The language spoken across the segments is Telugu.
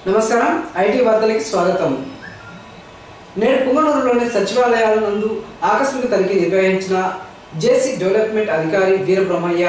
నమస్కారం ఐటీ వార్తలకి స్వాగతం నేడు పుంగనూరులోని సచివాలయాల నందు ఆకస్మిక తనిఖీ నిర్వహించిన జేసీ డెవలప్మెంట్ అధికారి వీరబ్రహ్మయ్య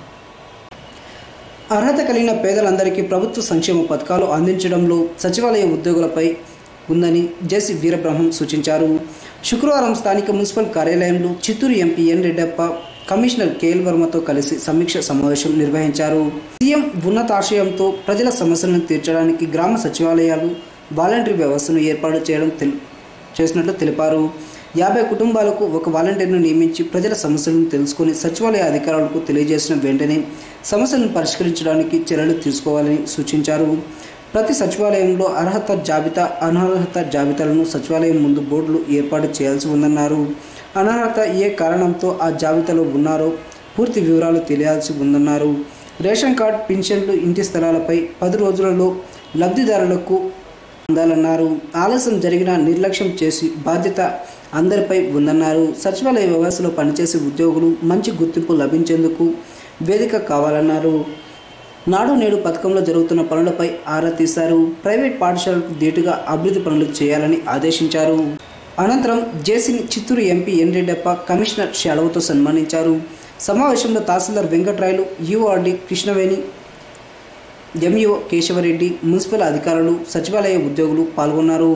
అర్హత కలిగిన పేదలందరికీ ప్రభుత్వ సంక్షేమ పథకాలు అందించడంలో సచివాలయ ఉద్యోగులపై ఉందని జేసీ వీరబ్రహ్మం సూచించారు శుక్రవారం స్థానిక మున్సిపల్ కార్యాలయంలో Chittoor MP N Reddappa commissioner K వర్మతో కలిసి సమీక్ష సమావేశం నిర్వహించారు సీఎం ఉన్నతాశయంతో ప్రజల సమస్యలను తీర్చడానికి గ్రామ సచివాలయాలు వాలంటరీ వ్యవస్థను ఏర్పాటు చేయడం తెలు చేసినట్లు తెలిపారు యాభై కుటుంబాలకు ఒక వాలంటీర్ను నియమించి ప్రజల సమస్యలను తెలుసుకుని సచివాలయ అధికారులకు తెలియజేసిన వెంటనే సమస్యలను పరిష్కరించడానికి చర్యలు తీసుకోవాలని సూచించారు ప్రతి సచివాలయంలో అర్హత జాబితా అనర్హత జాబితాలను సచివాలయం ముందు బోర్డులు ఏర్పాటు చేయాల్సి ఉందన్నారు అనర్హత ఏ కారణంతో ఆ జాబితాలో ఉన్నారో పూర్తి వివరాలు తెలియాల్సి ఉందన్నారు రేషన్ కార్డ్ పింఛన్లు ఇంటి స్థలాలపై పది రోజులలో లబ్ధిదారులకు అందాలన్నారు ఆలస్యం జరిగిన నిర్లక్ష్యం చేసి బాధ్యత అందరిపై ఉందన్నారు సచివాలయ వ్యవస్థలో పనిచేసే ఉద్యోగులు మంచి గుర్తింపు లభించేందుకు వేదిక కావాలన్నారు నాడు నేడు పథకంలో జరుగుతున్న పనులపై ఆరా తీశారు ప్రైవేట్ పాఠశాలకు ధీటుగా అభివృద్ధి పనులు చేయాలని ఆదేశించారు అనంతరం జేసీని Chittoor MP N Reddappa commissioner శాలువతో సన్మానించారు సమావేశంలో తహసీల్దార్ Venkatrayalu URD Krishnaveni MEO Keshavareddy municipal అధికారులు సచివాలయ ఉద్యోగులు పాల్గొన్నారు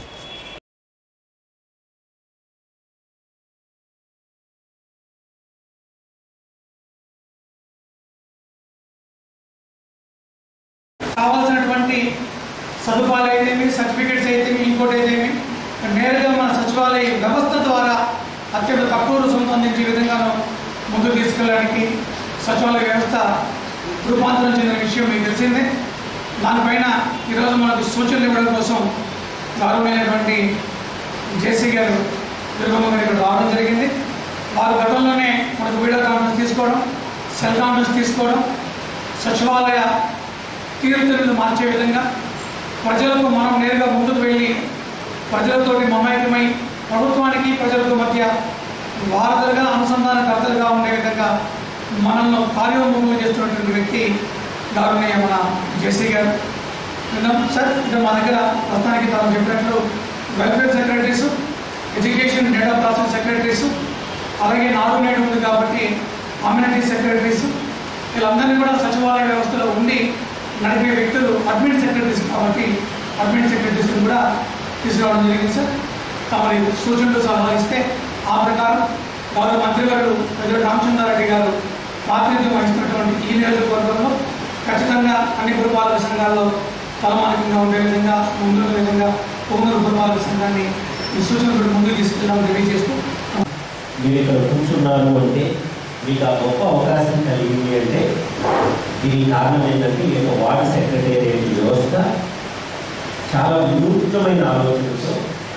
కావాల్సినటువంటి సదుపాయాలు అయితేమి సర్టిఫికెట్స్ అయితేమి ఇంకోటి అయితేమి నేరుగా మన సచివాలయ వ్యవస్థ ద్వారా అత్యంత తక్కువ రుసుము అందించే విధంగాను ముందుకు తీసుకెళ్ళడానికి సచివాలయ వ్యవస్థ రూపాంతరం చెందిన విషయం మీకు తెలిసిందే దానిపైన ఈరోజు మనకు సూచనలు ఇవ్వడం కోసం గౌరవమైనటువంటి జేసీ గారు దుర్గమ్మ గారు ఇక్కడ రావడం జరిగింది వారు గతంలోనే మనకు వీడియో కాన్ఫరెన్స్ తీసుకోవడం సెల్ కాన్ఫరెన్స్ తీసుకోవడం సచివాలయ తీరుతెన్నులు మార్చే విధంగా ప్రజలకు మనం నేరుగా ముందుకు వెళ్ళి ప్రజలతోటి మమేకమై ప్రభుత్వానికి ప్రజలకు మధ్య వారధులుగా అనుసంధానకర్తలుగా ఉండే విధంగా మనల్ని కార్యోన్ముఖం చేస్తున్నటువంటి వ్యక్తి గౌరవనీయ మన జేసీ గారు విన్నాం సార్ ఇక్కడ మా దగ్గర ప్రస్తుతానికి తాను చెప్పినట్లు welfare secretaries education data process secretaries అలాగే నాడు నేడు ఉంది కాబట్టి కమ్యూనిటీ సెక్రటరీసు వీళ్ళందరినీ కూడా సచివాలయ వ్యవస్థలో ఉండి నడిపే వ్యక్తులు అడ్మిన్ సెక్రటరీస్ కాబట్టి అడ్మిన్ సెక్రటరీస్ కూడా తీసుకురావడం జరిగింది సార్ తమరి సూచనలు సలహా ఇస్తే ఆ ప్రకారం గౌరవ మంత్రివర్యులు ప్రజల రామచంద్రారెడ్డి గారు ప్రాతినిధ్యం వహిస్తున్నటువంటి ఈ నియోజకవర్గంలో ఖచ్చితంగా అన్ని పురపాలక సంఘాల్లో తలమానికంగా ఉండే విధంగా ముందున్న విధంగా పొంగూరు పురపాలక సంఘాన్ని ఈ సూచనలు ముందుకు తీసుకెళ్ళడం తెలియజేస్తూ మీరు ఇక్కడ కూర్చున్నారు అంటే మీకు ఆ గొప్ప అవకాశం కలిగింది అంటే దీనికి కారణం ఏంటంటే ఈ యొక్క వార్డు సెక్రటేరియట్ వ్యవస్థ చాలా వినూత్నమైన ఆలోచనతో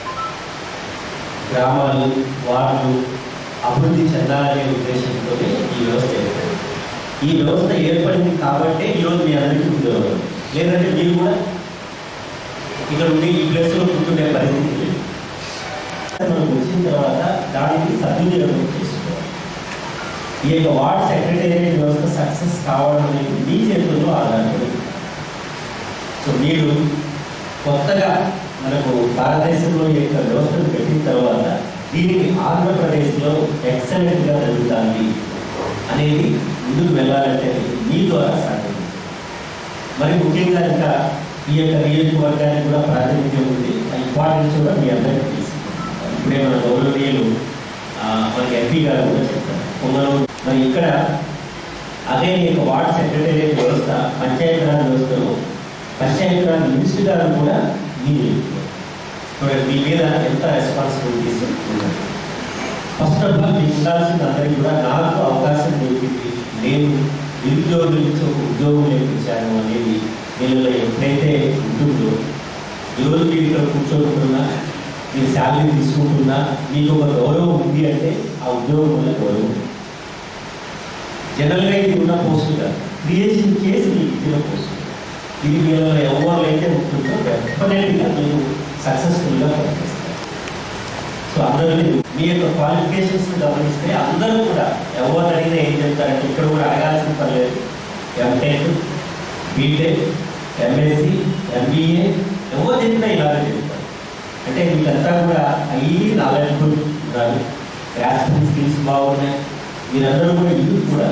గ్రామాలు వార్డులు అభివృద్ధి చెందాలనే ఉద్దేశంతో ఈ వ్యవస్థ ఏర్పడింది ఈ వ్యవస్థ ఏర్పడింది కాబట్టే ఈరోజు మీ అందరికీ ఉద్యోగం లేదంటే మీరు కూడా ఇక్కడ ఉండి ఈ ప్లేస్లో కూర్చునే పరిస్థితి లేదు మనకు వచ్చిన తర్వాత దానికి సద్వినియోగం చేసుకోవాలి ఈ యొక్క వార్డ్ సెక్రటేరియట్ వ్యవస్థ సక్సెస్ కావడం అనేది మీ చేతుల్లో ఆధారపడి సో మీరు కొత్తగా మనకు భారతదేశంలో ఈ యొక్క వ్యవస్థను పెట్టిన తర్వాత దీనికి ఆంధ్రప్రదేశ్లో ఎక్సలెంట్గా జరుగుతుంది అనేది ముందుకు వెళ్ళాలంటే మీ ద్వారా సాధ్యం మరి ముఖ్యంగా ఇంకా ఈ యొక్క నియోజకవర్గానికి కూడా ప్రాతినిధ్యం ఉంది ఆ ఇంపార్టెన్స్ కూడా మీ అందరికీ తీసుకుంటాం ఇప్పుడే మన గౌరవనీయులు ఆ, మనకి ఎంపీ గారు కూడా చెప్తారు కొందరు మరి ఇక్కడ అదే ఈ యొక్క వార్డ్ సెక్రటేరియట్ వ్యవస్థ పంచాయతీరాజ్ వ్యవస్థలో పంచాయతీరాజ్ మినిస్టర్ గారు కూడా మీరు చూడండి మీ మీద ఎంత రెస్పాన్సిబిలిటీస్ ఉన్నాయి ఫస్ట్ ఆఫ్ ఆల్ మీకు ఉండాల్సిన అందరికీ కూడా నాకు అవకాశం దొరికింది నేను నిరుద్యోగుల నుంచి ఒక ఉద్యోగం నేర్పించాను అనేది వీళ్ళలో ఎప్పుడైతే ఉంటుందో ఈరోజు మీరు ఇక్కడ కూర్చోకుంటున్నా మీరు శాలరీ తీసుకుంటున్నా మీకు ఒక గౌరవం ఉంది అంటే ఆ ఉద్యోగం వల్ల గౌరవం జనరల్గా ఇది ఉన్న పోస్ట్ కాదు క్రియేషన్ చేసి మీకు ఇచ్చిన పోస్ట్ ఇది వీళ్ళలో ఎవరు అయితే ఉంటుందో డెఫినెట్గా మీరు సక్సెస్ఫుల్గా పనిచేస్తారు సో అందరూ మీ యొక్క క్వాలిఫికేషన్స్ గమనిస్తే అందరూ కూడా ఎవరు అడిగినా ఏం చెప్తారంటే ఇక్కడ కూడా అడగాల్సిన పర్లేదు ఎంటెక్ బీటెక్ ఎంఎస్సి ఎంబీఏ ఎవరు చెప్పినా ఇలాగే చెప్తారు అంటే వీళ్ళంతా కూడా హైలీ నాలెడ్జ్ఫుల్ ఉన్నారు గ్రాస్పింగ్ స్కిల్స్ బాగున్నాయి మీరందరూ కూడా యూత్ కూడా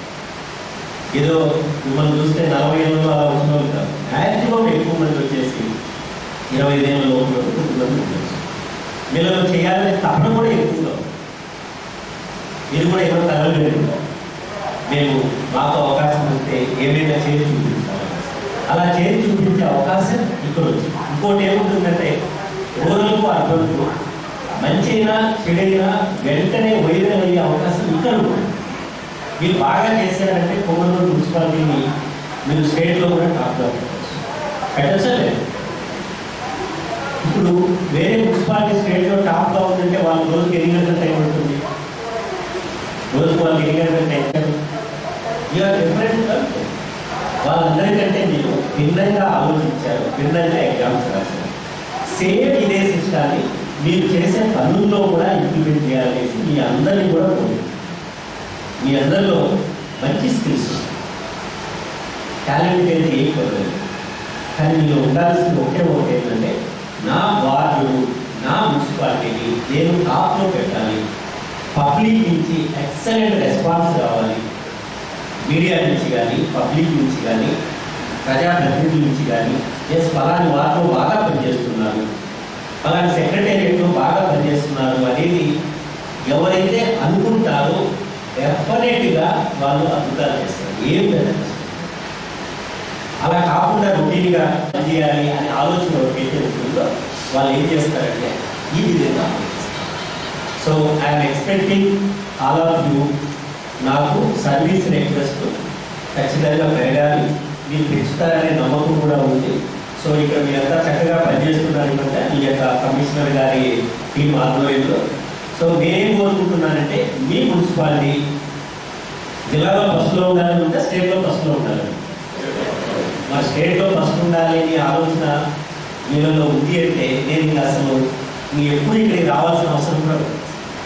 ఏదో మిమ్మల్ని చూస్తే నలభై ఏళ్ళలో అలా వచ్చిన వాళ్ళు కాదు మ్యాక్సిమం ఎక్కువ మంది వచ్చేసి ఇరవై ఐదేళ్ళ లోపల కొంతమంది ఉండొచ్చు మీలో చేయాలనే తపన కూడా ఎక్కువగా ఉంది. మీరు కూడా ఏమైనా తగలలేదు మేము మాకు అవకాశం వస్తే ఏమైనా చేసి చూపించాలి అలా చేసి చూపించే అవకాశం ఇక్కడ వచ్చింది ఇంకోటి ఏముంటుందంటే రోజులకు అర్థంకు మంచైనా చెడైనా వెంటనే వైరల్ అయ్యే అవకాశం ఇక్కడ ఉంది మీరు బాగా చేశారంటే కొమ్మలూరు మున్సిపాలిటీని మీరు స్టేట్లో కూడా టాప్లో పెట్టచ్చు పెట్టచ్చా లేదు ఇప్పుడు వేరే మున్సిపాలిటీ స్టేట్లో టాప్లో ఉందంటే వాళ్ళ రోజుకి ఎన్ని గంటల టైం ఉంటుంది రోజుకు వాళ్ళకి ఎన్ని గంటల టైం యూఆర్ డిఫరెంట్ వాళ్ళందరికంటే మీరు భిన్నంగా ఆలోచించారు భిన్నంగా ఎగ్జామ్స్ రాశారు సేమ్ ఇదే సిస్టాన్ని మీరు చేసే పనుల్లో కూడా ఇంప్లిమెంట్ చేయాలనేసి మీ అందరినీ కూడా కోరుకుంటున్నాను. మీ అందరిలో మంచి స్కిల్స్ టాలెంట్ అయితే ఏం కొరలేదు కానీ మీరు ఉండాల్సింది ఒకే ఒకటి ఏంటంటే నా వార్డు నా మున్సిపాలిటీని నేను టాప్లో పెట్టాలి పబ్లిక్ నుంచి ఎక్సలెంట్ రెస్పాన్స్ రావాలి మీడియా నుంచి కానీ పబ్లిక్ నుంచి కానీ ప్రజాప్రతినిధుల నుంచి కానీ ఎస్ ఫలాని వారిలో బాగా పనిచేస్తున్నారు ఫలాని సెక్రటేరియట్లో బాగా పనిచేస్తున్నారు అనేది ఎవరైతే అనుకుంటారో డెఫినెట్గా వాళ్ళు అద్భుతాలు చేస్తారు ఏం లేదు అలా కాకుండా రొటీన్గా పనిచేయాలి అనే ఆలోచన ఎవరికైతే ఉంటుందో వాళ్ళు ఏం చేస్తారంటే ఈ విధంగా so I'm expecting all of you నాకు సర్వీస్ రిక్వెస్ట్ ఖచ్చితంగా పెరగాలి మీరు పెంచుతారనే నమ్మకం కూడా ఉంది సో ఇక్కడ మీరంతా చక్కగా పనిచేస్తున్నారు కనుక ఈ యొక్క కమిషనర్ గారి టీం ఆధ్వర్యంలో సో నేనేం కోరుకుంటున్నానంటే మీ మున్సిపాలిటీ జిల్లాలో ఫస్ట్లో ఉండాలని ఉంటే స్టేట్లో ఫస్ట్లో ఉండాలని మా స్టేట్లో ఫస్ట్ ఉండాలి అనే ఆలోచన మీలో ఉంది అంటే నేను ఇంకా అసలు మీ ఎప్పుడు ఇక్కడికి రావాల్సిన అవసరం కూడా లేదు.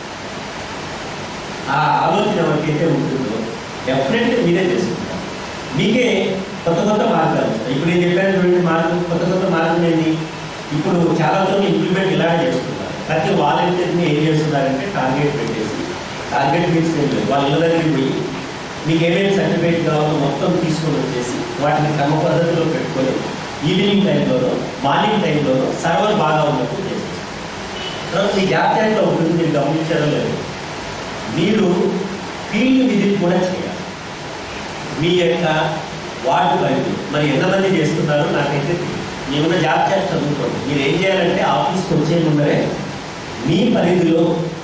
ఆ ఆలోచన ఎవరికైతే ఉంటుందో డెఫినెట్గా మీరే చేసుకుంటారు మీకే కొత్త కొత్త మార్గాలు వస్తాయి. ఇప్పుడు నేను చెప్పినటువంటి మార్గం కొత్త కొత్త మార్గం ఏంటి ఇప్పుడు చాలా మంది ఇంప్లిమెంట్ ఇలాగే చేస్తున్నారు ప్రతి వాలంటీర్ని ఏం చేస్తున్నారంటే టార్గెట్ పెట్టేసి టార్గెట్ మీన్స్ ఏం లేదు వాళ్ళ ఇళ్ళ దగ్గరికి పోయి మీకు ఏమేమి సర్టిఫికేట్ కావాలో మొత్తం తీసుకొని వచ్చేసి వాటిని క్రమ పద్ధతిలో పెట్టుకొని ఈవినింగ్ టైంలోనో మార్నింగ్ టైంలోనో సర్వర్ బాగా ఉన్నప్పుడు చేసేస్తారు తర్వాత మీ జాతీయంలో ఉంటుంది మీరు గమనించడం లేదు మీరు ఫీల్డ్ విజిట్ కూడా చేయాలి మీ యొక్క వార్డు పరిధి మరి ఎంతమంది చేస్తున్నారో నాకైతే తెలియదు. మీరున్న జాబ్ చార్ట్ చదువుకోండి మీరు ఏం చేయాలంటే ఆఫీస్కి వచ్చే ముందరే మీ పరిధిలో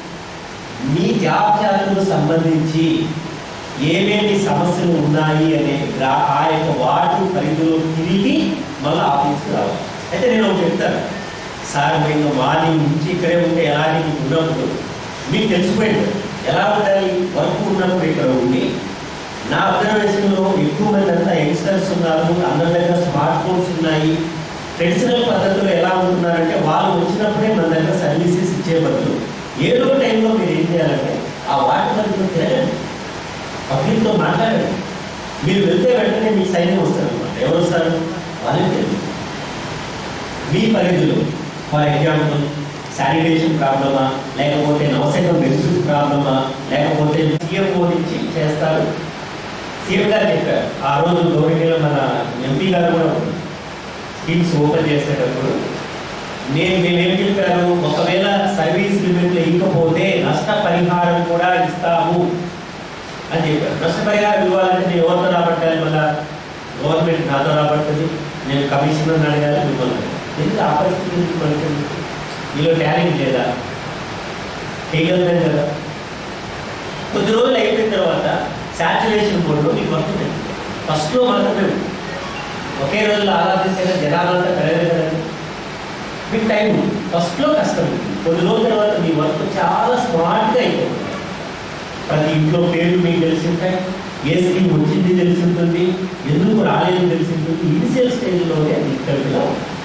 మీ జాబ్ చార్ట్కు సంబంధించి ఏమేమి సమస్యలు ఉన్నాయి అనే గ్రా- ఆ యొక్క వార్డు పరిధిలో తిరిగి మళ్ళీ ఆఫీస్కి రావాలి అయితే నేను ఒకటి చెప్తాను సార్ మేము మార్నింగ్ నుంచి ఇక్కడే ఉంటే ఎలాంటి మీకు ఉన్నప్పుడు మీకు తెలిసిపోయింది ఎలా ఉండాలి వర్క్ ఉన్నప్పుడు ఇక్కడ ఉండి నా అబ్జర్వేషన్లో ఎక్కువ మంది అంతా యంగ్స్టర్స్ ఉన్నారు అందరి దగ్గర స్మార్ట్ ఫోన్స్ ఉన్నాయి ట్రెడిషనల్ పద్ధతిలో ఎలా ఉంటున్నారంటే వాళ్ళు వచ్చినప్పుడే మన దగ్గర సర్వీసెస్ ఇచ్చే బదులు ఏదో టైంలో మీరు ఏం చేయాలంటే ఆ వాటి పరిధిలో తిరగండి పబ్లిక్తో మాట్లాడండి మీరు వెళ్తే వెంటనే మీ సైన్యం వస్తారు అనమాట ఎవరు వస్తారు వాలంటీర్లు మీ పరిధిలో ఫర్ ఎగ్జాంపుల్ శానిటేషన్ ప్రాబ్లమా లేకపోతే నవశకం మెడిసిన్ ప్రాబ్లమా లేకపోతే సీఎంఓ నుంచి చేస్తారు సీఎం గారు చెప్పారు ఆ రోజు గౌరవనీయులు మన ఎంపీ గారు కూడా ఉన్నారు. స్కీమ్స్ ఓపెన్ చేసేటప్పుడు నేను నేనేం చెప్పాను ఒకవేళ సర్వీస్ లిమిట్లు ఇవ్వకపోతే నష్టపరిహారం కూడా ఇస్తాము అని చెప్పారు నష్టపరిహారం ఇవ్వాలంటే నేను ఎవరితో రాబట్టాలి మళ్ళా గవర్నమెంట్ నాతో రాబడుతుంది నేను కమిషనర్ అడగాలి మిమ్మల్ని అడగాలి. ఎందుకు ఆ పరిస్థితి ఎందుకు మనకి మీలో టాలెంట్ లేదా చేయగలుగుతాం కదా కొద్ది రోజులు అయిపోయిన తర్వాత శాచురేషన్ బోర్డులో మీకు వర్క్ ఉంది ఫస్ట్లో మాత్రమే ఉంది. ఒకే రోజులో ఆరాధిస్తే జనాలంతా పెరగదు కదండి మీకు టైం ఉంది ఫస్ట్లో కష్టం ఉంది కొద్ది రోజుల తర్వాత మీ వర్క్ చాలా స్మార్ట్గా అయిపోతుంది ప్రతి ఇంట్లో పేర్లు మీకు తెలిసి ఉంటాయి ఏ స్కీమ్ వచ్చింది తెలిసి ఉంటుంది ఎందుకు రాలేదు తెలిసి ఉంటుంది ఇనిషియల్ స్టేజ్లోనే అది ఇక్కడిగా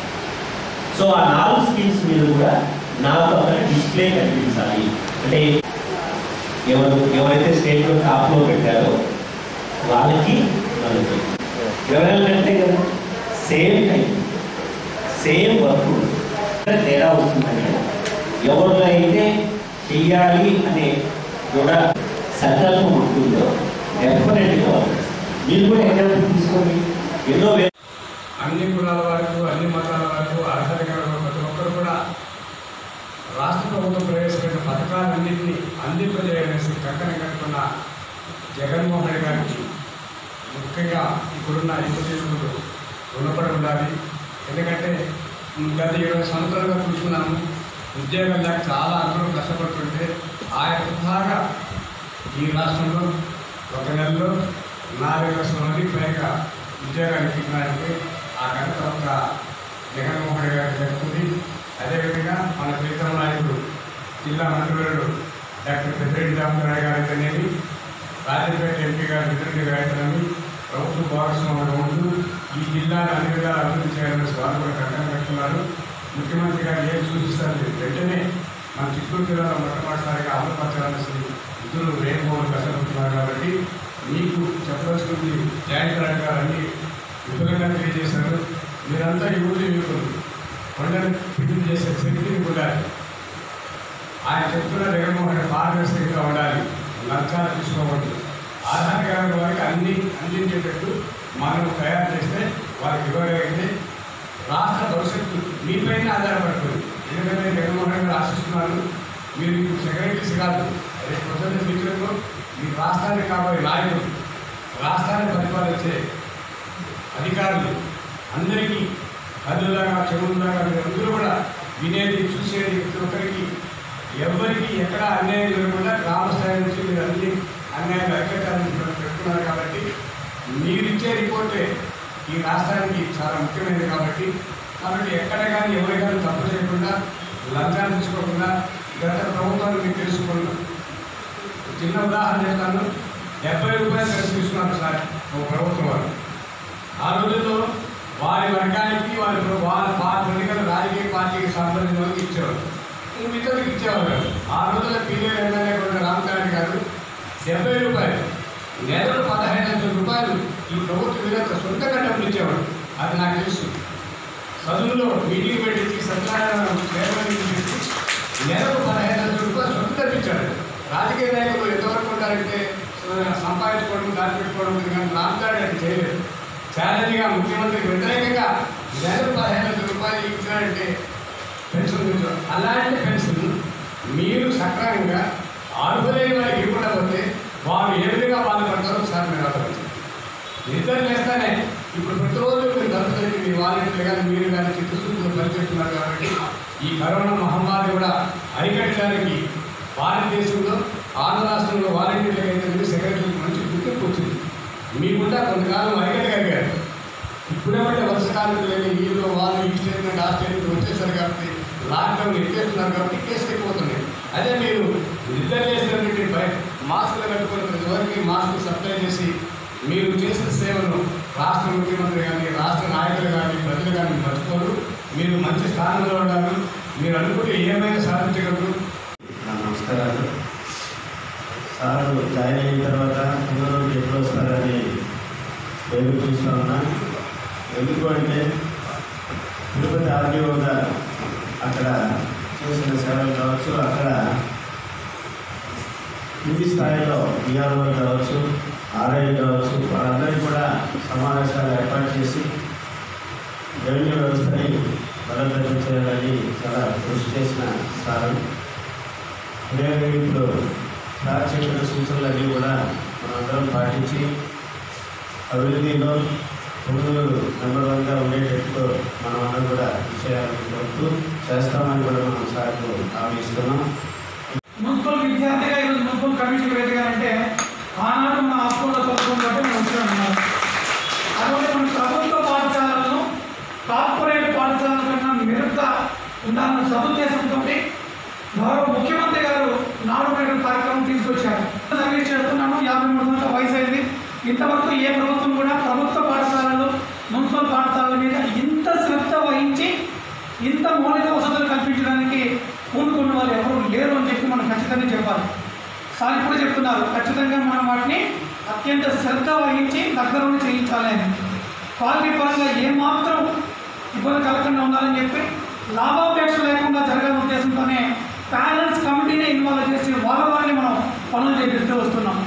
సో ఆ నాలుగు స్కీమ్స్ మీద కూడా నాకు అక్కడ డిస్ప్లే కనిపించాలి అంటే ఎవరు ఎవరైతే స్టేట్లో టాప్లో పెట్టారో వాళ్ళకి మనకి ఎవరైనా అంటే కదా సేమ్ టైం సేమ్ వర్క్ తేడా వస్తుందంటే ఎవరిలో అయితే చెయ్యాలి అనే కూడా సంకల్పం ఉంటుందో డెఫినెట్గా మీరు కూడా ఎగ్జాంపుల్ తీసుకోండి ఎన్నో వే- అన్ని కులాల వరకు అన్ని మతాల వరకు అర్హత కలిగిన ప్రతి ఒక్కరు కూడా రాష్ట్ర ప్రభుత్వం ప్రవేశపెట్టిన పథకాలన్నింటినీ అందింపజేయనేసి కంకణ కట్టుకున్న జగన్మోహన్ రెడ్డి గారికి ముఖ్యంగా ఇప్పుడున్న యువతీయులు రుణపడి ఉండాలి ఎందుకంటే గత ఇరవై సంవత్సరాలుగా చూస్తున్నాము ఉద్యోగం లేక చాలా అందరూ కష్టపడుతుంటే ఆయన విధాగా ఈ రాష్ట్రంలో ఒక నెలలో నాలుగు లక్షల మందికి పైగా ఉద్యోగాలు ఇప్పించడానికి ఆ ఘనత ఒక జగన్మోహన్ రెడ్డి గారికి దక్కుతుంది అదేవిధంగా మన ప్రీతమ నాయకుడు జిల్లా మంత్రివర్యుడు డాక్టర్ పెద్దిరెడ్డి రామచంద్ర గారు అయితేనేమి రాజంపేట ఎంపీ గారు మిత్రుడి గారు అయితేనేమి ప్రభుత్వ భాగస్వామ్యంగా ఉంటూ ఈ జిల్లాను అన్ని విధాలు అభివృద్ధి చేయాలని వాళ్ళు కూడా కట్టడం పెట్టుకున్నారు ముఖ్యమంత్రి గారు ఏం సూచిస్తారు వెంటనే మన చిత్తూరు జిల్లాలో మొట్టమొదటిసారిగా అమలుపరచాలనేసి ఇద్దరు రేణుగోలు కష్టపడుతున్నారు కాబట్టి మీకు చెప్పవలసింది జాయింట్ కలెక్టర్ గారు అన్ని విపులంగా తెలియజేశారు మీరంతా యువతి యువకులు కొండను పిలుపు చేసే శక్తిని ఉండాలి ఆయన చెప్తున్న జగన్మోహన్ రెడ్డి పారదర్శకంగా ఉండాలి లంచాలు తీసుకోవద్దు ఆధార్ కలిగిన వారికి అన్ని అందించేటట్టు మనం తయారు చేస్తే వారికి ఇవ్వగలిగితే రాష్ట్ర భవిష్యత్తు మీపైన ఆధారపడుతుంది ఎందుకంటే జగన్మోహన్ రెడ్డి గారు ఆశిస్తున్నారు మీరు ఇప్పుడు సెక్రటరీస్ కాదు రేపు పొద్దున్న ఫ్యూచర్లో మీ రాష్ట్రాన్ని కాబోయే నాయకులు రాష్ట్రాన్ని పరిపాలించే అధికారులు అందరికీ కళ్ళులాగా చెవుల్లాగా మీరందరూ కూడా వినేది చూసేది ప్రతి ఒక్కరికి ఎవరికి ఎక్కడ అన్యాయం జరగకుండా గ్రామ స్థాయి నుంచి మీరు అన్ని అన్యాయాలు అరికట్టాలని పెడుతున్నారు కాబట్టి మీరు ఇచ్చే రిపోర్టే ఈ రాష్ట్రానికి చాలా ముఖ్యమైనది కాబట్టి కాబట్టి ఎక్కడ కానీ ఎవరి కానీ తప్పు చేయకుండా లంచాలు తీసుకోకుండా గత ప్రభుత్వాన్ని మీరు తెలుసుకోండి చిన్న ఉదాహరణ చెప్తాను డెబ్బై రూపాయలు ఖర్చు తీసుకున్నారు సార్ ఒక ప్రభుత్వం వారు ఆ రోజుల్లో వారి వర్గానికి వారి ప్ర- వాళ్ళ పార్టీ పొలిటికల్ రాజకీయ పార్టీకి సంబంధించిన వాళ్ళకి ఇచ్చేవారు ఇంక మిగతాకి ఇచ్చేవారు కాదు. ఆ రోజుల్లో పీరియడ్ ఎమ్మెల్యే కూడా రామచంద్ర గారు డెబ్బై రూపాయలు నెలకు పదహైదు లక్షల రూపాయలు ఈ ప్రభుత్వ విధంగా సొంతంగా డబ్బులు ఇచ్చేవాడు అది నాకు తెలుసు చదువులో మీటింగ్ పెట్టించి సత్యనారాయణ చైర్మన్ పిలిపించి నెలకు పదహైదు లక్షల రూపాయలు సొంత తప్పించాడు రాజకీయ నాయకులు ఎంతవరకు ఉంటారంటే ఆ, సంపాదించుకోవడం దాచి పెట్టుకోవడం ఇది కానీ రామచారి అది చేయలేదు ఛాలెంజ్గా ముఖ్యమంత్రికి వ్యతిరేకంగా నెలకు పదహైదు లక్షల రూపాయలు ఇచ్చాడంటే పెన్షన్ గురించి అలాంటి పెన్షన్ మీరు సక్రమంగా అర్హులైన వారికి ఇవ్వకుండా పోతే వారు ఏ విధంగా బాధపడతారో ఒకసారి మీరు ఆలోచించండి నిద్ర చేస్తానే ఇప్పుడు ప్రతిరోజు మీరు దళితులకి మీ వాలంటీర్లు కానీ మీరు కానీ చిత్తశుద్ధిలో పనిచేస్తున్నారు కాబట్టి ఈ కరోనా మహమ్మారి కూడా అరికట్టడానికి భారతదేశంలో ఆంధ్ర రాష్ట్రంలో వాలంటీర్లకు అయితే మీరు సెక్రటరీకి మంచి గుర్తింపు వచ్చింది మీకుండా కొంతకాలం అరికట్టగలిగారు ఇప్పుడేమంటే వర్షకాలం లేని వీళ్ళు వాళ్ళు ఈ స్టేట్మెంట్ ఆ స్టేట్మెంట్ వచ్చేసారు కాబట్టి లాక్డౌన్ ఎత్తేస్తున్నారు కాబట్టి కేసులు ఎక్కువవుతున్నాయి అదే మీరు నిద్ర చేసినటువంటి బయట మాస్కులు కట్టుకుని ప్రతి ఒక్కరికి మాస్కులు సప్లై చేసి మీరు చేసిన సేవను రాష్ట్ర ముఖ్యమంత్రి కానీ రాష్ట్ర నాయకులు కానీ ప్రజలు కానీ మర్చిపోరు మీరు మంచి స్థానంలో ఉన్నారు మీరు అనుకుంటే ఏమైనా సాధించగలరు నా నమస్కారాలు సార్ జాయిన్ అయిన తర్వాత పిల్లలు ఎప్పుడు వస్తారని ఎదురు చూస్తూ ఉన్నా ఎందుకు అంటే తిరుపతి ఆర్డీఓగా అక్కడ చేసిన సేవలు కావచ్చు అక్కడ కింది స్థాయిలో ఈఆర్ఓ కావచ్చు ఆర్ఐ కావచ్చు వాళ్ళందరికీ కూడా సమావేశాలు ఏర్పాటు చేసి రెవెన్యూ వ్యవస్థని బలోపేతం చేయాలని చాలా కృషి చేసిన సారు అదేవిధంగా ఇప్పుడు సార్ చెప్పిన సూచనలన్నీ కూడా మనందరం పాటించి అభివృద్ధిలో పుంగూరు నెంబర్ వన్గా ఉండేటట్టు మనం అందరం కూడా కృషి చేయాలని కోరుతూ చేస్తామని కూడా మనం సార్కు హామీ ఇస్తున్నాం మున్సిపల్ విద్యార్థిగా ఈరోజు మున్సిపల్ కమిషన్ వేదికగానంటే ఆనాడు మన హాస్పిటల్లో చదువుకుని బట్టి మనం వచ్చామన్నారు అటువంటి మన ప్రభుత్వ పాఠశాలలను కార్పొరేట్ పాఠశాలల కన్నా మెరుగ్గా ఉండాలన్న సదుద్దేశంతో గౌరవ ముఖ్యమంత్రి గారు నాడు నేడు కార్యక్రమం తీసుకొచ్చారు సర్వీస్ చేస్తున్నాను యాభై మూడు సంవత్సరాల వయసు అయింది ఇంతవరకు ఏ ప్రభుత్వం కూడా ప్రభుత్వ పాఠశాలలు మున్సిపల్ పాఠశాలల మీద ఇంత శ్రద్ధ వహించి ఇంత మౌలిక వసతులు కల్పించడానికి పూనుకున్న వాళ్ళు ఎవరు లేరు అని చెప్పి మనం ఖచ్చితంగా చెప్పాలి సార్ ఇప్పుడు చెప్తున్నారు ఖచ్చితంగా మనం వాటిని అత్యంత శ్రద్ధ వహించి దగ్గరుండి చేయించాలి అని క్వాలిటీ పరంగా ఏమాత్రం ఇబ్బంది కలగకుండా ఉండాలని చెప్పి లాభాపేక్ష లేకుండా జరగాలనే ఉద్దేశంతోనే ప్యారెంట్స్ కమిటీనే ఇన్వాల్వ్ చేసి వాళ్ళ వారిని మనం పనులు చేపిస్తూ వస్తున్నాం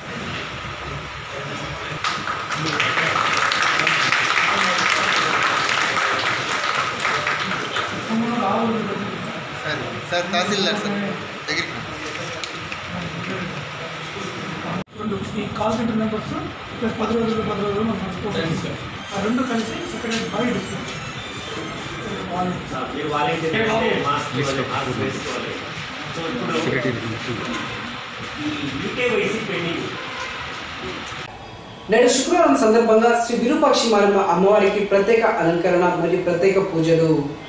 సార్ సార్ తహసీల్దార్ సార్ దగ్గరికి రెండు ఈ కాల్ సెంటర్ నెంబర్స్ ప్లస్ పది రోజులు పది రోజులు మనం transport ఆ రెండు కలిసి సెక్రటరీ బాగా డిస్కౌంట్ మీరు వాళ్ళకి మాస్క్ ఇవ్వాలి మాస్క్ వేసుకోవాలి సో ఇప్పుడు ఈ యూకేవైసీ పెండింగ్ నేడు శుక్రవారం సందర్భంగా శ్రీ విరూపాక్షి మారమ్మ అమ్మవారికి ప్రత్యేక అలంకరణ మరియు ప్రత్యేక పూజలు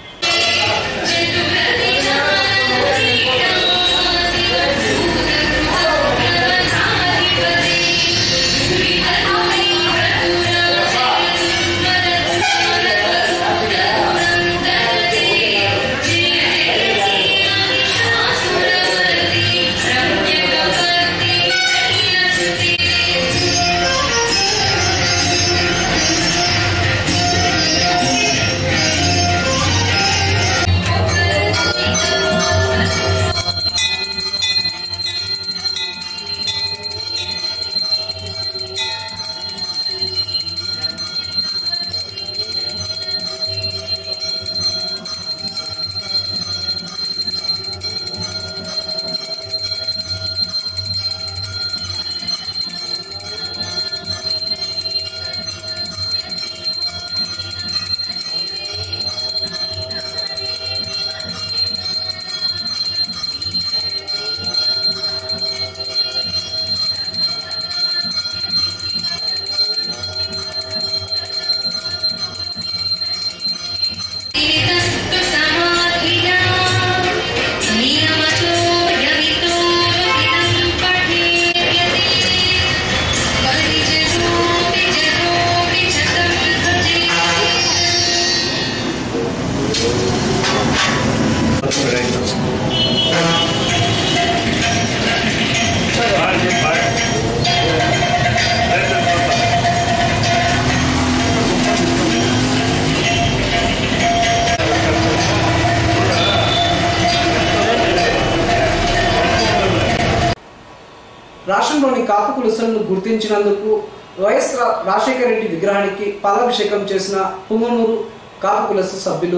तस्तु समाधिना नियमतो यमितो हितं पठेयते परिजनो विजनो विजतं भजे రాష్ట్రంలోని కాపు కులస్తులను గుర్తించినందుకు వైఎస్ రా- రాజశేఖర రెడ్డి విగ్రహానికి పాలాభిషేకం చేసిన పుంగనూరు కాపు కులస్తు సభ్యులు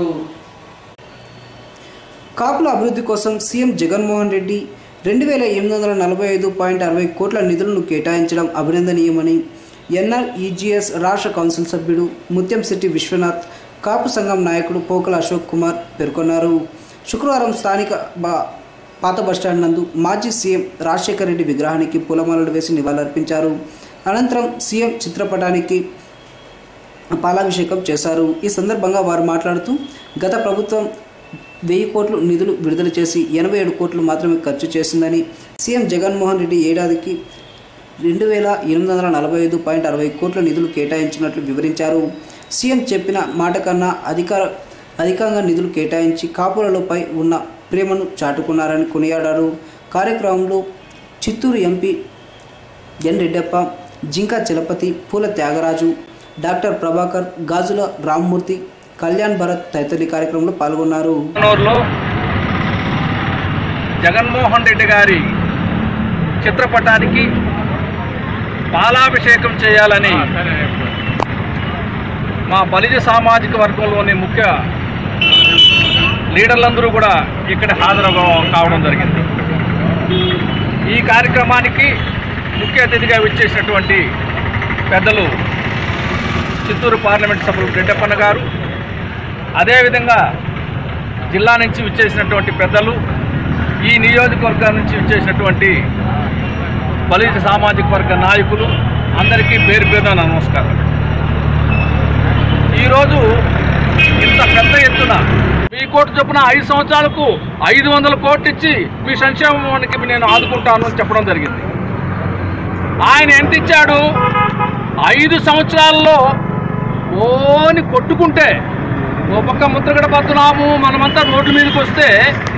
కాపుల అభివృద్ధి కోసం సీఎం జగన్మోహన్ రెడ్డి రెండు వేల ఎనిమిది వందల నలభై ఐదు పాయింట్ అరవై కోట్ల నిధులను కేటాయించడం అభినందనీయమని ఎన్ఆర్ ఈజీఎస్ రాష్ట్ర కౌన్సిల్ సభ్యుడు ముత్యంశెట్టి విశ్వనాథ్ కాపు సంఘం నాయకుడు పోకల అశోక్ కుమార్ పేర్కొన్నారు శుక్రవారం స్థానిక బా పాత బస్టాండ్ నందు మాజీ సీఎం రాజశేఖర రెడ్డి విగ్రహానికి పూలమాలలు వేసి నివాళులర్పించారు అనంతరం సీఎం చిత్రపటానికి పాలాభిషేకం చేశారు ఈ సందర్భంగా వారు మాట్లాడుతూ గత ప్రభుత్వం వెయ్యి కోట్లు నిధులు విడుదల చేసి ఎనభై ఏడు కోట్లు మాత్రమే ఖర్చు చేసిందని సీఎం జగన్మోహన్ రెడ్డి ఏడాదికి రెండు వేల ఎనిమిది వందల నలభై ఐదు పాయింట్ అరవై కోట్ల నిధులు కేటాయించినట్లు వివరించారు సీఎం చెప్పిన మాట కన్నా అధికార అధికంగా నిధులు కేటాయించి కాపులలోపై ఉన్న ప్రేమను చాటుకున్నారని కొనియాడారు కార్యక్రమంలో Chittoor MP N Reddappa Jinka Chalapathi Pula Thyagaraju doctor Prabhakar Gajula Rammurthy Kalyan Bharath తదితరులు ఈ కార్యక్రమంలో పాల్గొన్నారు కన్నూరులో జగన్మోహన్ రెడ్డి గారి చిత్రపటానికి పాలాభిషేకం చేయాలని మా బలిజ సామాజిక వర్గంలోని ముఖ్య లీడర్లందరూ కూడా ఇక్కడ హాజరు కావడం జరిగింది ఈ కార్యక్రమానికి ముఖ్య అతిథిగా విచ్చేసినటువంటి పెద్దలు చిత్తూరు పార్లమెంట్ సభ్యులు రెడ్డప్పన్న గారు అదేవిధంగా జిల్లా నుంచి విచ్చేసినటువంటి పెద్దలు ఈ నియోజకవర్గం నుంచి విచ్చేసినటువంటి బలిజ సామాజిక వర్గ నాయకులు అందరికీ పేరు పేరున నా నమస్కారం ఈరోజు ఇంత పెద్ద ఎత్తున మీ కోటి చొప్పున ఐదు సంవత్సరాలకు ఐదు వందల కోట్లు ఇచ్చి మీ సంక్షేమానికి నేను ఆదుకుంటాను అని చెప్పడం జరిగింది ఆయన ఎంత ఇచ్చాడు ఐదు సంవత్సరాల్లో ఓని కొట్టుకుంటే ఓ పక్క ముద్రగడ పడుతున్నాము మనమంతా రోడ్డు మీదకి వస్తే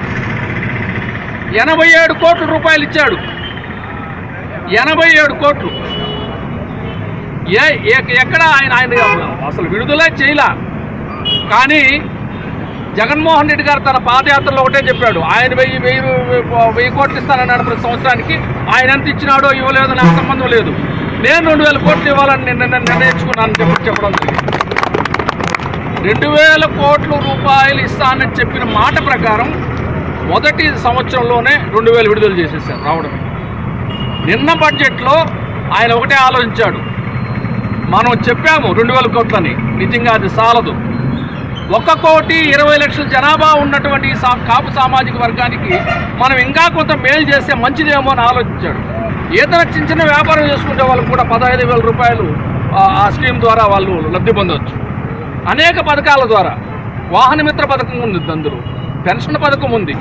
ఎనభై ఏడు కోట్ల రూపాయలు ఇచ్చాడు ఎనభై ఏడు కోట్లు ఏ ఏ- ఎక్కడ ఆయన ఆయన అసలు విడుదలే చేయలా కానీ జగన్మోహన్ రెడ్డి గారు తన పాదయాత్రలో ఒకటే చెప్పాడు ఆయన వెయ్యి వెయ్యి రూ- వెయ్యి కోట్లు ఇస్తానన్నాడు ప్రతి సంవత్సరానికి ఆయన ఎంత ఇచ్చినాడో ఇవ్వలేదో నాకు సంబంధం లేదు నేను రెండు వేల కోట్లు ఇవ్వాలని నిన్న నిన్న నిర్ణయించుకున్నాను చెప్పి చెప్పడం జరిగింది రెండు వేల కోట్ల రూపాయలు ఇస్తానని చెప్పిన మాట ప్రకారం మొదటి సంవత్సరంలోనే రెండు వేలు విడుదల చేసేసారు రావడం నిన్న బడ్జెట్లో ఆయన ఒకటే ఆలోచించాడు మనం చెప్పాము రెండు వేల కోట్లని నిజంగా అది చాలదు ఒక కోటి ఇరవై లక్షల జనాభా ఉన్నటువంటి ఈ సా కాపు సామాజిక వర్గానికి మనం ఇంకా కొంత మేలు చేస్తే మంచిదేమో అని ఆలోచించాడు ఏదైనా చిన్న చిన్న వ్యాపారం చేసుకునే వాళ్ళకు కూడా పదహైదు వేల రూపాయలు ఆ ఆ స్కీమ్ ద్వారా వాళ్ళు లబ్ధి పొందవచ్చు అనేక పథకాల ద్వారా వాహన మిత్ర పథకం ఉంది అందులో పెన్షన్ పథకం ఉంది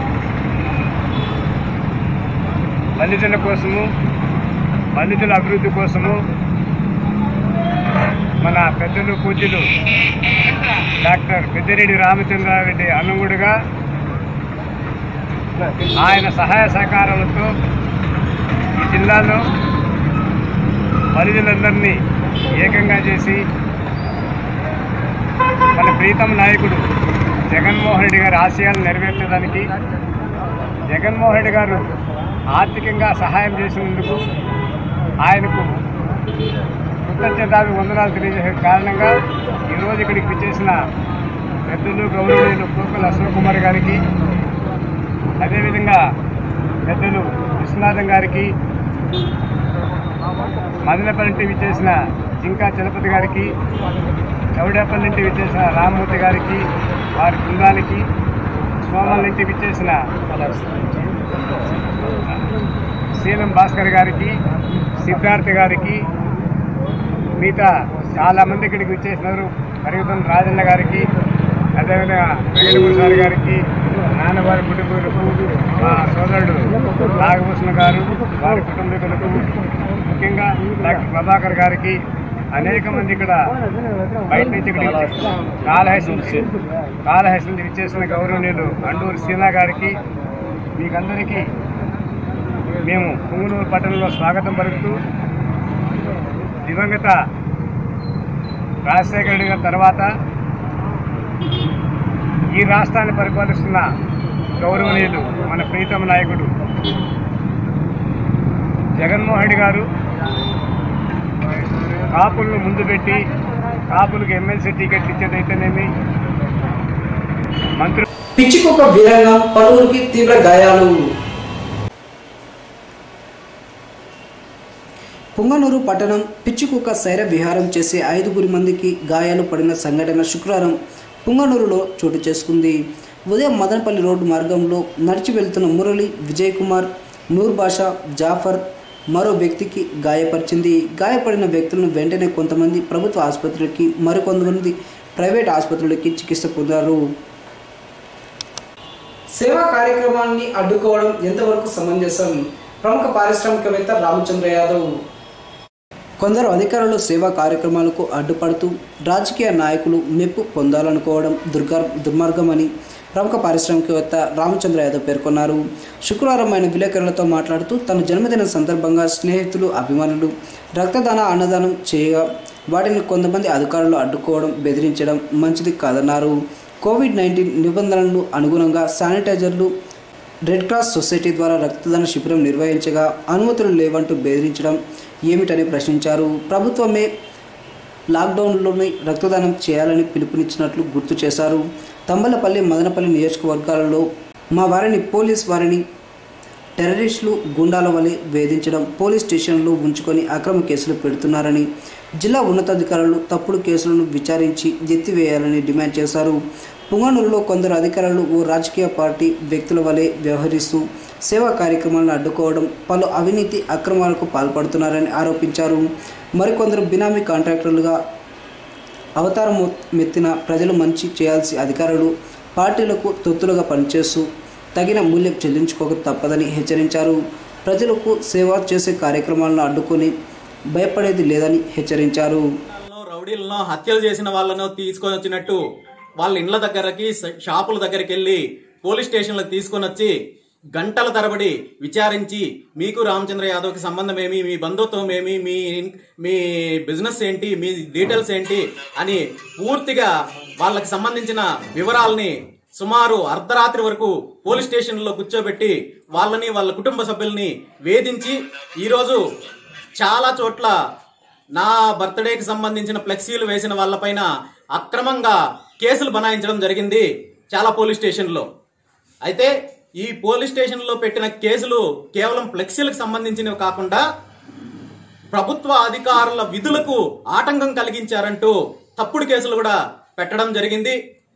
దళితుల కోసము దళితుల అభివృద్ధి కోసము మన పెద్దలు పూజ్యులు డాక్టర్ పెద్దిరెడ్డి రామచంద్రారెడ్డి అనుగుడుగా ఆయన సహాయ సహకారాలతో ఈ జిల్లాలో దళితులందరినీ ఏకంగా చేసి మన ప్రీతం నాయకుడు జగన్మోహన్ రెడ్డి గారి ఆశయాలు నెరవేర్చడానికి జగన్మోహన్ రెడ్డి గారు ఆర్థికంగా సహాయం చేసినందుకు ఆయనకు కృతజ్ఞతాభి వందనాలు తెలియజేసే కారణంగా ఈరోజు ఇక్కడికి విచ్చేసిన పెద్దలు గౌరవనీయులు కోకల అశోక్ కుమార్ గారికి అదేవిధంగా పెద్దలు విశ్వనాథం గారికి మదనపల్లి నుండి విచ్చేసిన జింకా చలపతి గారికి చౌడేపల్లి నుండి విచ్చేసిన రామ్మూర్తి గారికి వారి బృందానికి సోమల్ నుండి విచ్చేసిన శీలం భాస్కర్ గారికి సిద్ధార్థ గారికి మిగతా చాలామంది ఇక్కడికి విచ్చేసినారు పరిగెత్తున్న రాజన్న గారికి అదేవిధంగా వెంకటపురసారి గారికి నాన్నవారి కుటుంబీకులకు మా సోదరుడు నాగభూషణ గారు వారి కుటుంబీకులకు ముఖ్యంగా డాక్టర్ ప్రభాకర్ గారికి అనేక మంది ఇక్కడ బయట నుంచి ఇక్కడ కాళహస్తి నుంచి కాళహస్తి నుంచి విచ్చేసిన గౌరవనీయులు అండూరు సీనా గారికి మీకందరికీ మేము పుంగనూరు పట్టణంలో స్వాగతం పలుకుతూ దివంగత రాజశేఖర రెడ్డి గారి తర్వాత ఈ రాష్ట్రాన్ని పరిపాలిస్తున్న గౌరవనీయులు మన ప్రీతమ నాయకుడు జగన్మోహన్ రెడ్డి గారు కాపులను ముందు పెట్టి కాపులకు ఎమ్మెల్సీ టికెట్ ఇచ్చేదైతేనేమి మంత్రి పిచ్చికొక వీరంగం పలువురికి తీవ్ర గాయాలు పుంగనూరు పట్టణం పిచ్చికుక్క శైర విహారం చేసే ఐదుగురి మందికి గాయాలు పడిన సంఘటన శుక్రవారం పుంగనూరులో చోటు చేసుకుంది ఉదయం మదనపల్లి రోడ్డు మార్గంలో నడిచి వెళ్తున్న మురళి విజయ్ కుమార్ నూర్ బాషా జాఫర్ మరో వ్యక్తికి గాయపరిచింది గాయపడిన వ్యక్తులను వెంటనే కొంతమంది ప్రభుత్వ ఆసుపత్రులకి మరికొంతమంది ప్రైవేట్ ఆసుపత్రులకి చికిత్స పొందారు సేవా కార్యక్రమాన్ని అడ్డుకోవడం ఎంతవరకు సమంజసం ప్రముఖ పారిశ్రామికవేత్త రామచంద్ర యాదవ్ కొందరు అధికారులు సేవా కార్యక్రమాలకు అడ్డుపడుతూ రాజకీయ నాయకులు మెప్పు పొందాలనుకోవడం దుర్గార్ దుర్మార్గమని ప్రముఖ పారిశ్రామికవేత్త రామచంద్ర యాదవ్ పేర్కొన్నారు శుక్రవారం ఆయన విలేకరులతో మాట్లాడుతూ తన జన్మదిన సందర్భంగా స్నేహితులు అభిమానులు రక్తదాన అన్నదానం చేయగా వాటిని కొంతమంది అధికారులు అడ్డుకోవడం బెదిరించడం మంచిది కాదన్నారు కోవిడ్ నైన్టీన్ నిబంధనలకు అనుగుణంగా శానిటైజర్లు రెడ్ క్రాస్ సొసైటీ ద్వారా రక్తదాన శిబిరం నిర్వహించగా అనుమతులు లేవంటూ బెదిరించడం ఏమిటని ప్రశ్నించారు ప్రభుత్వమే లాక్డౌన్లోనే రక్తదానం చేయాలని పిలుపునిచ్చినట్లు గుర్తు చేశారు తంబలపల్లి మదనపల్లి నియోజకవర్గాలలో మా వారిని పోలీస్ వారిని టెర్రరిస్టులు గుండాల వలె వేధించడం పోలీస్ స్టేషన్లో ఉంచుకొని అక్రమ కేసులు పెడుతున్నారని జిల్లా ఉన్నతాధికారులు తప్పుడు కేసులను విచారించి ఎత్తివేయాలని డిమాండ్ చేశారు పుంగనూరులో కొందరు అధికారులు ఓ రాజకీయ పార్టీ వ్యక్తుల వలె వ్యవహరిస్తూ సేవా కార్యక్రమాలను అడ్డుకోవడం పలు అవినీతి అక్రమాలకు పాల్పడుతున్నారని ఆరోపించారు మరికొందరు బినామీ కాంట్రాక్టర్లుగా అవతారం మెత్తిన ప్రజలు మంచి చేయాల్సి అధికారులు పార్టీలకు తొత్తులుగా పనిచేస్తూ తగిన మూల్యం చెల్లించుకోక తప్పదని హెచ్చరించారు ప్రజలకు సేవ చేసే కార్యక్రమాలను అడ్డుకొని భయపడేది లేదని హెచ్చరించారు వాళ్ళను, రౌడీలను హత్యలు చేసిన వాళ్ళను తీసుకొని వచ్చినట్టు వాళ్ళ ఇండ్ల దగ్గరకి ష- షాపుల దగ్గరికి వెళ్ళి పోలీస్ స్టేషన్లకు తీసుకొని వచ్చి గంటల తరబడి విచారించి మీకు రామచంద్ర యాదవ్కి సంబంధం ఏమి మీ బంధుత్వం ఏమి మీ మీ బిజినెస్ ఏంటి మీ డీటెయిల్స్ ఏంటి అని పూర్తిగా వాళ్ళకి సంబంధించిన వివరాల్ని సుమారు అర్ధరాత్రి వరకు పోలీస్ స్టేషన్లో కూర్చోబెట్టి వాళ్ళని వాళ్ళ కుటుంబ సభ్యుల్ని వేధించి ఈరోజు చాలా చోట్ల నా బర్త్డేకి సంబంధించిన ఫ్లెక్సీలు వేసిన వాళ్ళపైన అక్రమంగా కేసులు బనాయించడం జరిగింది చాలా పోలీస్ స్టేషన్లో అయితే ఈ పోలీస్ స్టేషన్లో పెట్టిన కేసులు కేవలం ఫ్లెక్సీలకు సంబంధించినవి కాకుండా ప్రభుత్వ అధికారుల విధులకు ఆటంకం కలిగించారంటూ తప్పుడు కేసులు కూడా పెట్టడం జరిగింది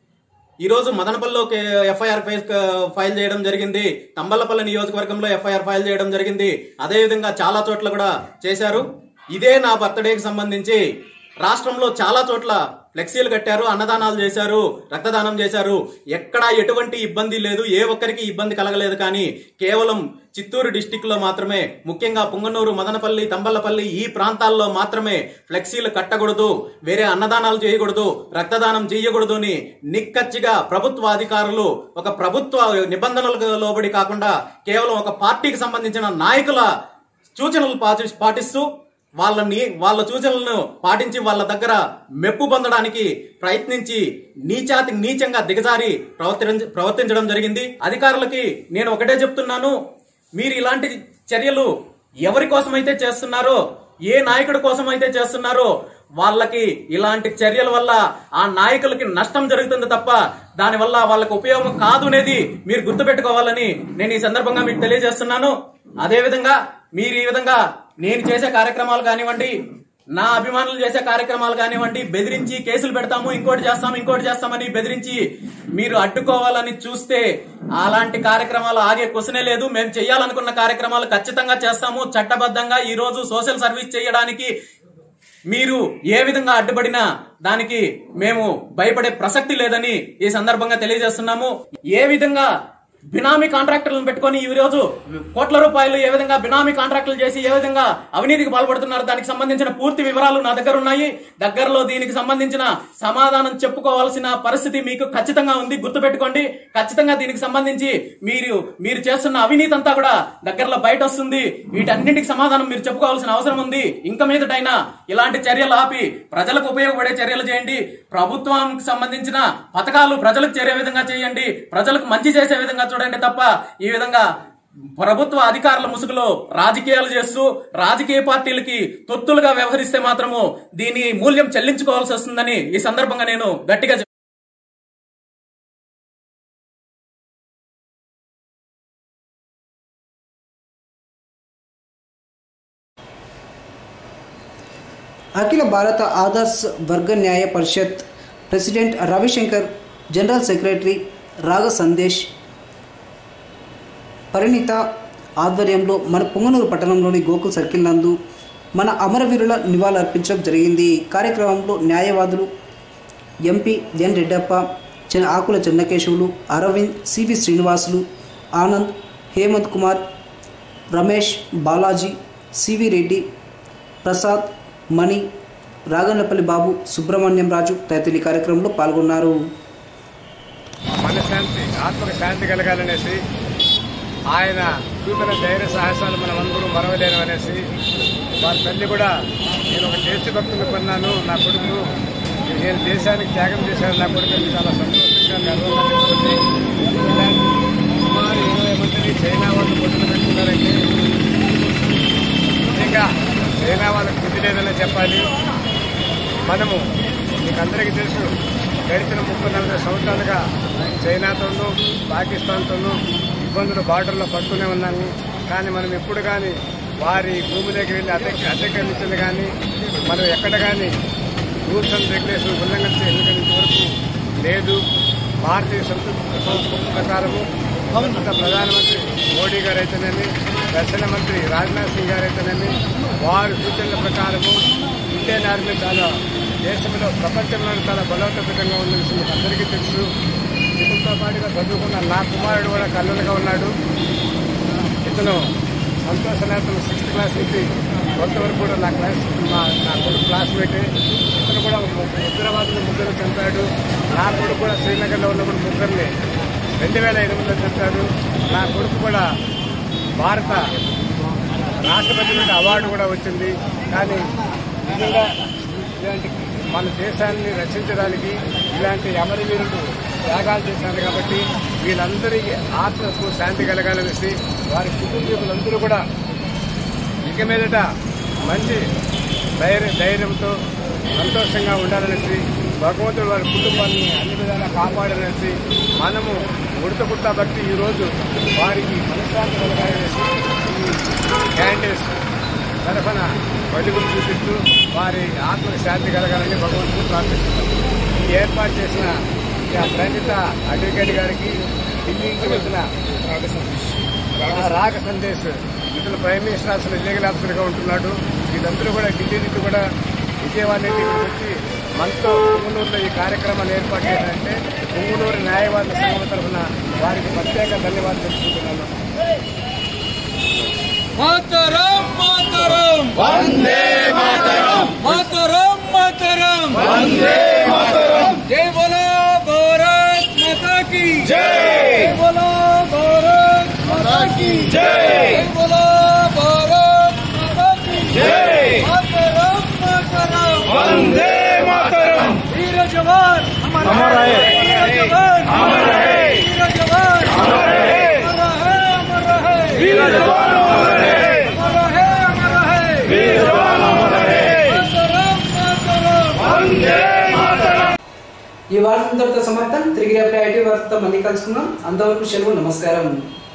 ఈరోజు మదనపల్లిలో ఎఫ్ఐఆర్ ఫైల్ చేయడం జరిగింది తంబలపల్లి నియోజకవర్గంలో ఎఫ్ఐఆర్ ఫైల్ చేయడం జరిగింది అదేవిధంగా చాలా చోట్ల కూడా చేశారు ఇదే నా బర్త్డేకి సంబంధించి రాష్ట్రంలో చాలా చోట్ల ఫ్లెక్సీలు కట్టారు అన్నదానాలు చేశారు రక్తదానం చేశారు ఎక్కడా ఎటువంటి ఇబ్బంది లేదు ఏ ఒక్కరికి ఇబ్బంది కలగలేదు కానీ కేవలం చిత్తూరు డిస్టిక్ లో మాత్రమే ముఖ్యంగా పుంగనూరు మదనపల్లి తంబలపల్లి ఈ ప్రాంతాల్లో మాత్రమే ఫ్లెక్సీలు కట్టకూడదు వేరే అన్నదానాలు చేయకూడదు రక్తదానం చేయకూడదు అని నిక్కచ్చిగా ప్రభుత్వ అధికారులు ఒక ప్రభుత్వ నిబంధనలకు లోబడి కాకుండా కేవలం ఒక పార్టీకి సంబంధించిన నాయకుల సూచనలు పాటి- పాటిస్తూ వాళ్ళని వాళ్ళ సూచనలను పాటించి వాళ్ళ దగ్గర మెప్పు పొందడానికి ప్రయత్నించి నీచాతి నీచంగా దిగజారి ప్రవర్తించ ప్రవర్తించడం జరిగింది అధికారులకి నేను ఒకటే చెప్తున్నాను మీరు ఇలాంటి చర్యలు ఎవరి కోసమైతే చేస్తున్నారో ఏ నాయకుడి కోసం అయితే చేస్తున్నారో వాళ్ళకి ఇలాంటి చర్యల వల్ల ఆ నాయకులకి నష్టం జరుగుతుంది తప్ప దానివల్ల వాళ్ళకి ఉపయోగం కాదు అనేది మీరు గుర్తుపెట్టుకోవాలని నేను ఈ సందర్భంగా మీకు తెలియజేస్తున్నాను అదేవిధంగా మీరు ఈ విధంగా నేను చేసే కార్యక్రమాలు కానివ్వండి నా అభిమానులు చేసే కార్యక్రమాలు కానివ్వండి బెదిరించి కేసులు పెడతాము ఇంకోటి చేస్తాము ఇంకోటి చేస్తామని బెదిరించి మీరు అడ్డుకోవాలని చూస్తే అలాంటి కార్యక్రమాలు ఆగే క్వశ్చనే లేదు మేము చేయాలనుకున్న కార్యక్రమాలు ఖచ్చితంగా చేస్తాము చట్టబద్ధంగా ఈ రోజు సోషల్ సర్వీస్ చేయడానికి మీరు ఏ విధంగా అడ్డుపడినా దానికి మేము భయపడే ప్రసక్తి లేదని ఈ సందర్భంగా తెలియజేస్తున్నాము ఏ విధంగా బినామీ కాంట్రాక్టర్లను పెట్టుకొని ఈ రోజు కోట్ల రూపాయలు ఏ విధంగా బినామీ కాంట్రాక్టులు చేసి ఏ విధంగా అవినీతికి పాల్పడుతున్నారు దానికి సంబంధించిన పూర్తి వివరాలు నా దగ్గర ఉన్నాయి దగ్గరలో దీనికి సంబంధించిన సమాధానం చెప్పుకోవాల్సిన పరిస్థితి మీకు ఖచ్చితంగా ఉంది గుర్తుపెట్టుకోండి ఖచ్చితంగా దీనికి సంబంధించి మీరు మీరు చేస్తున్న అవినీతి అంతా కూడా దగ్గరలో బయట వస్తుంది వీటన్నింటికి సమాధానం మీరు చెప్పుకోవాల్సిన అవసరం ఉంది ఇంకా మీదటైనా ఇలాంటి చర్యలు ఆపి ప్రజలకు ఉపయోగపడే చర్యలు చేయండి ప్రభుత్వానికి సంబంధించిన పథకాలు ప్రజలకు చేరే విధంగా చేయండి ప్రజలకు మంచి చేసే విధంగా చూడండి తప్ప ఈ విధంగా ప్రభుత్వ అధికారుల ముసుగులో రాజకీయాలు చేస్తూ రాజకీయ పార్టీలకి తొత్తులుగా వ్యవహరిస్తే మాత్రము దీని మూల్యం చెల్లించుకోవాల్సి వస్తుందని ఈ సందర్భంగా నేను గట్టిగా చెప్- అఖిల భారత Adarsh Varga Nyaya Parishat president Ravishankar general secretary Raga Sandesh పరిణిత ఆధ్వర్యంలో మన పొంగనూరు పట్టణంలోని గోకుల్ సర్కిల్ నందు మన అమరవీరుల నివాళులర్పించడం జరిగింది కార్యక్రమంలో న్యాయవాదులు ఎంపీ ఎన్ రెడ్డప్ప చెన్ ఆకుల చెన్నకేశవులు అరవింద్ సివి శ్రీనివాసులు ఆనంద్ హేమంత్ కుమార్ రమేష్ బాలాజీ సివి రెడ్డి ప్రసాద్ మణి రాగన్నపల్లి బాబు సుబ్రహ్మణ్యం రాజు తదితరులు ఈ కార్యక్రమంలో పాల్గొన్నారు మనశ్శాంతి ఆత్మకు శాంతి కలగాలనేసి ఆయన చూపిన ధైర్య సాహసాలు మనమందరూ మరవలేను అనేసి వారి తల్లి కూడా నేను ఒక దేశభక్తులు కొన్నాను నా కొడుకు నేను దేశానికి త్యాగం చేశాను నా కొడుకు అని చాలా సంతోషంగా గర్వంగా చెప్పుకుంది ఇలాంటి సుమారు ఇరవై మందిని చైనా వాళ్ళు పొద్దున పెట్టుకున్నారంటే నిజంగా చైనా వాళ్ళకి బుద్ధి లేదని చెప్పాలి మనము మీకు అందరికీ తెలుసు గడిచిన ముప్పై నలభై సంవత్సరాలుగా చైనాతోనూ పాకిస్తాన్తోనూ ఇబ్బందులు బార్డర్లో పట్టుకునే ఉన్నాము కానీ మనం ఎప్పుడు కానీ వారి భూమిలోకి వెళ్ళి అద్దె అద్దెకరించింది కానీ మనం ఎక్కడ కానీ రూల్స్ అండ్ రెగ్యులేషన్ ఉల్లంఘించే ఎన్నికలించే వరకు లేదు భారతీయ సంస్కృతి సంస్కృతి ప్రకారము భారత ప్రధానమంత్రి మోడీ గారు అయితేనేమి రక్షణ మంత్రి రాజ్నాథ్ సింగ్ గారు అయితేనేమి వారి సూచనల ప్రకారము ఇండియన్ ఆర్మీ చాలా దేశంలో ప్రపంచంలో చాలా బలోపేతంగా ఉందని మీకు అందరికీ తెలుసు ఇతనితో పాటుగా చదువుకున్న నా కుమారుడు కూడా కళ్ళుగా ఉన్నాడు ఇతను సంతోషనాథన్ సిక్స్త్ క్లాస్ నుంచి కొంతవరకు కూడా నా క్లాస్ మా నా కొడుకు క్లాస్మేటే ఇతను కూడా హైదరాబాద్లో ముగ్గురు చంపాడు నా కొడుకు కూడా శ్రీనగర్లో ఉన్నప్పుడు ముగ్గురిని రెండు వేల ఎనిమిదిలో చదివాడు నా కొడుకు కూడా భారత రాష్ట్రపతి నుండి అవార్డు కూడా వచ్చింది కానీ నిజంగా ఇలాంటి మన దేశాన్ని రక్షించడానికి ఇలాంటి అమరవీరులు త్యాగాలు చేశారు కాబట్టి వీళ్ళందరి ఆత్మకు శాంతి కలగాలనేసి వారి కుటుంబీకులందరూ కూడా ఇక మీదట మంచి ధైర్య ధైర్యంతో సంతోషంగా ఉండాలనేసి భగవంతుడు వారి కుటుంబాన్ని అన్ని విధాలా కాపాడాలనేసి మనము ఉడత పుట్ట భక్తి ఈరోజు వారికి మనశ్శాంతి కలగాలనేసి ఈ క్యాండిడేట్స్ తరఫున వెలుగులు చూపిస్తూ వారి ఆత్మకు శాంతి కలగాలని భగవంతుడు ప్రార్థిస్తున్నాం ఈ ఏర్పాటు చేసిన ఈ ప్రణిత అడ్వకేట్ గారికి ఢిల్లీ నుంచి వచ్చిన రాగ సందేశ్ ఇతను ప్రైమ్ మినిస్టర్ అసలు లీగల్ ఆఫీసర్గా ఉంటున్నాడు వీళ్ళందరూ కూడా ఢిల్లీ నుంచి కూడా విజయవాడ నుండి ఇక్కడికి వచ్చి మనతో పుంగనూరులో ఈ కార్యక్రమాన్ని ఏర్పాటు చేశారంటే పుంగనూరు న్యాయవాదుల సంఘం తరఫున వారికి ప్రత్యేక ధన్యవాదాలు తెలుసుకుంటున్నాను మాతరం మాతరం వందే మాతరం మాతరం మాతరం వందే మాతరం జై బోలో భారత్ మాతా की జై జై బోలో భారత్ మాతా की జై జై బోలో భారత్ మాతా की జై మాతరం మాతరం వందే మాతరం వీర జవాన్ అమర్ రహే వీర జవాన్ అమర్ రహే వీర జవాన్ అమర్ రహే అమర్ రహే అమర్ రహే వీర జవాన్ అమర్ రహే అమర్ రహే అమర్ రహే వీర జవాన్ అమర్ రహే మాతరం మాతరం వందే మాతరం ఈ వార్త ఇంతటితో సమాప్తం తిరిగి రేపటి ఐటీ వార్తతో మళ్ళీ కలుసుకుందాం అంతవరకు సెలవు నమస్కారం